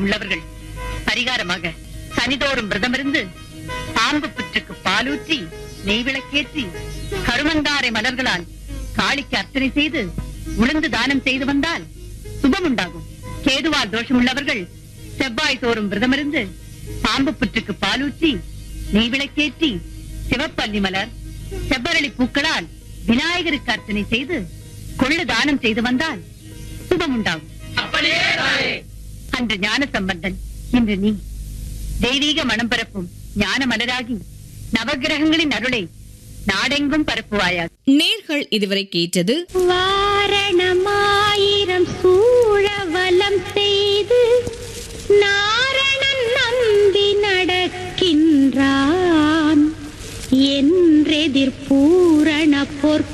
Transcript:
உள்ளவர்கள் பரிகாரமாக சனிதோறும் விரதமிருந்து பாம்பு புற்றுக்கு பாலூற்றி நெய் விளக்கேற்றி கருமந்தாரை மலர்களால் காளிக்கு அர்ச்சனை செய்து உளுந்து தானம் செய்து வந்தால் சுபம் உண்டாகும் கேதுவால் தோஷம் உள்ளவர்கள் செவ்வாய் தோறும் விரதமிருந்து பாம்பு புற்றுக்கு பாலூற்றி நெய் விளக்கேற்றி சிவப்பள்ளி மலர் செவ்வரளி பூக்களால் விநாயகருக்கு அர்ச்சனை செய்து கொள்ளு தானம் செய்து வந்தால் சுபம் உண்டாகும் அன்று ஞான சம்பந்தன் இன்று நீ தெய்வீக மனம் பரப்பும் ஞான மலராகி நவகிரகங்களின் அருளை நாடெங்கும் பரப்புவாயாக நேர்கள் இதுவரை கேட்டது வாரணமாயிரம் சூழவலம் செய்து நாரணன் நம்பி நடக்கின்றான் என்றெதிர் பூரண பொற்